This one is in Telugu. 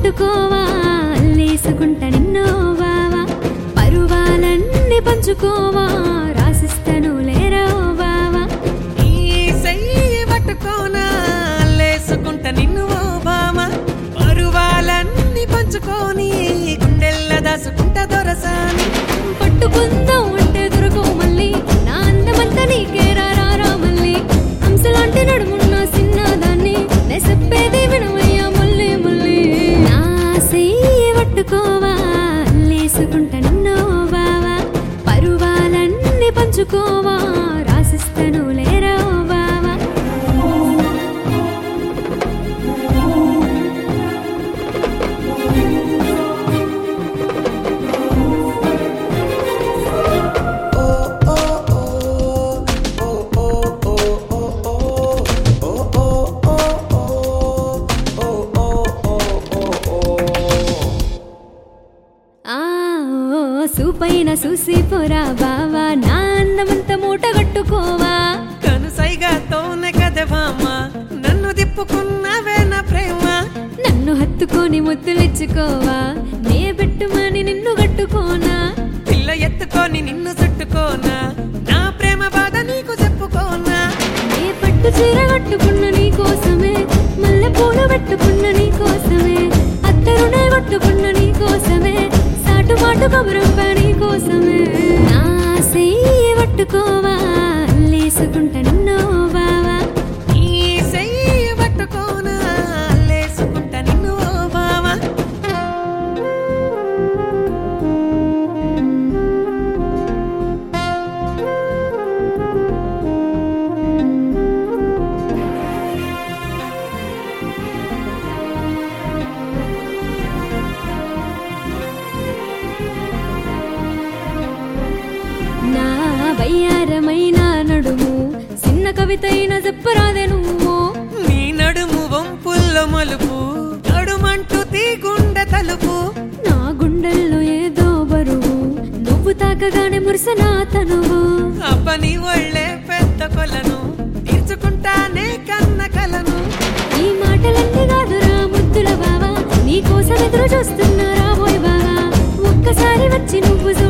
పట్టుకోవా అల్లేసుకుంట నిన్నో బావా పరువాలన్నీ పంచుకోవా రాసిస్తను లేరో బావా ఈ చెయ్యి పట్టుకోనా లేసుకుంట నిన్ను ఓ బామ పరువాలన్నీ పంచుకొని గుండెల్ల దాసుకుంట దొరసాని పట్టుకుందాం అంటే దొరకవు మళ్ళీ నా అందమంతా నీకే రారా మళ్ళీ హంసలాంటి నడుమున్న చిన్నదాన్ని నే చెప్పేది వినవయ్యా మళ్ళీ మళ్ళీ నా చెయ్యి పట్టుకోవా అల్లేసుకుంట నిన్నో బావా పరువాలన్నీ పంచుకోవా రాసిస్తను లేరో బావా ఆ ఓ, సూపైన చూసి పోరా బావా నా అందమంతా మూట కట్టుకోవా కనుసైగాతోనే కదే బామ్మ నన్ను దిప్పుకున్నవే నా ప్రేమ నన్ను హత్తుకొని ముద్దులిచ్చుకోవా నే పెట్టుమని నిన్ను కట్టుకోనా పిల్ల ఎత్తుకొని నిన్ను చుట్టుకోనా నా ప్రేమ బాధ నీకు చెప్పుకోనా నే పట్టు చీర కట్టుకున్న నీ కోసమే మల్లె పూలు పెట్టుకున్న నీ కోసమే అత్తరునే కొట్టుకున్న నీ కోసమే సాటు మాటు కబురంప నీ కోసమే నా సెయ్యి పట్టుకోవా అల్లేసుకుంట నిన్నో బావా ఈ చెయ్యి పట్టుకోనా లేసుకుంట నిన్ను ఓ బావ నా వయ్యారమైన నడుము చిన్న కవితైన చెప్పరాదే నువ్వు నీ నడుము వంపుల్లో మలుపు నడుమంటూ తీ గుండె తలుపు నా గుండెల్లో ఏదో బరువు నువ్వు తాకగానే మురిసనా తనువు అబ్బ నీ ఒళ్ళే పెద్ద కొలను తీర్చుకుంటానే కన్న కలను ఈ మాటలన్నీ కాదురా ముద్దుల బావా నీ కోసం ఎదురు చూస్తున్నా రాబోయ్ బావా ఒక్కసారి వచ్చి నువ్వు